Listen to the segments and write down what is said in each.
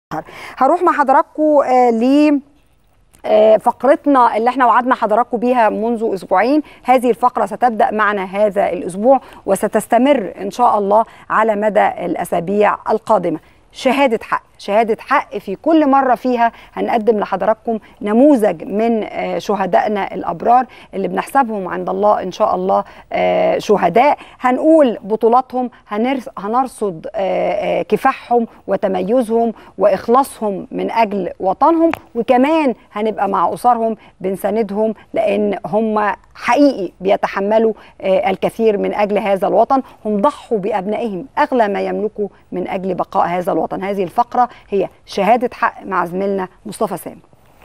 هروح مع حضراتكم ل فقرتنا اللي احنا وعدنا حضراتكم بيها منذ اسبوعين هذه الفقره ستبدا معنا هذا الاسبوع وستستمر ان شاء الله على مدى الاسابيع القادمه شهاده حق شهاده حق في كل مره فيها هنقدم لحضراتكم نموذج من شهدائنا الابرار اللي بنحسبهم عند الله ان شاء الله شهداء هنقول بطولاتهم هنرصد كفاحهم وتميزهم واخلاصهم من اجل وطنهم وكمان هنبقى مع اسرهم بنساندهم لان هم حقيقي بيتحملوا الكثير من اجل هذا الوطن هم ضحوا بابنائهم اغلى ما يملكوا من اجل بقاء هذا الوطن هذه الفقره هي شهادة حق مع زميلنا مصطفى سامي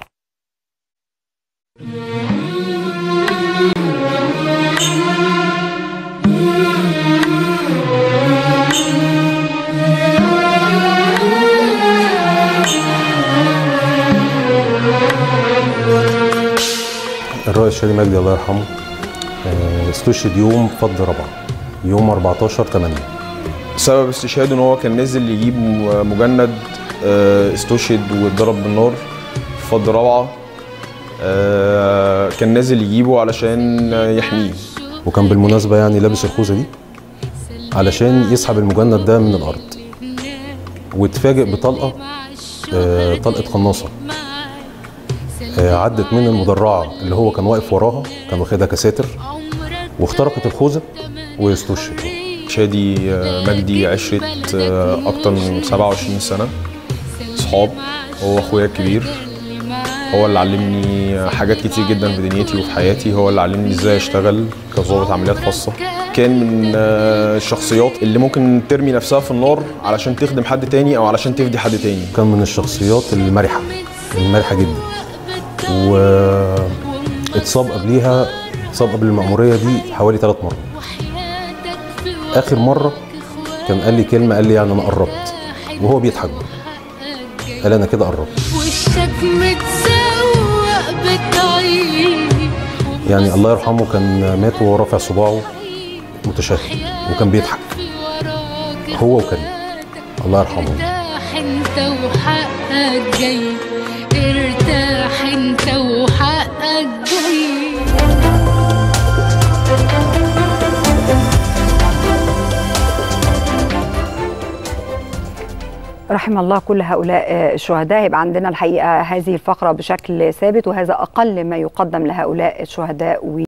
الرائد شادي مجدي الله يرحمه استشهد يوم فض رابعه يوم 14 8 سبب استشهاده ان هو كان نزل يجيب مجند استشهد واتضرب بالنار في فض روعه كان نازل يجيبه علشان يحميه وكان بالمناسبه يعني لابس الخوذه دي علشان يسحب المجند ده من الارض واتفاجئ بطلقه طلقه قناصه عدت من المدرعه اللي هو كان واقف وراها كان واخدها كساتر واخترقت الخوذه واستشهد شادي مجدي عشرة أكتر من 27 سنة صحاب هو أخويا الكبير هو اللي علمني حاجات كتير جدا في دنيتي وفي حياتي هو اللي علمني ازاي اشتغل كظابط عمليات خاصة كان من الشخصيات اللي ممكن ترمي نفسها في النار علشان تخدم حد تاني او علشان تفدي حد تاني كان من الشخصيات المرحة المرحة جدا و اتصاب قبليها اتصاب قبل المأمورية دي حوالي ثلاث مرات اخر مره كان قال لي كلمه قال لي يعني انا قربت وهو بيضحك قال انا كده قربت وشك متسوق بالطيب يعني الله يرحمه كان مات وهو رافع صباعه متشهد وكان بيضحك هو وكريم الله يرحمه ارتاح انت وحقك جاي ارتاح انت وحقك جاي رحم الله كل هؤلاء الشهداء يبقى عندنا الحقيقه هذه الفقره بشكل ثابت وهذا اقل ما يقدم لهؤلاء الشهداء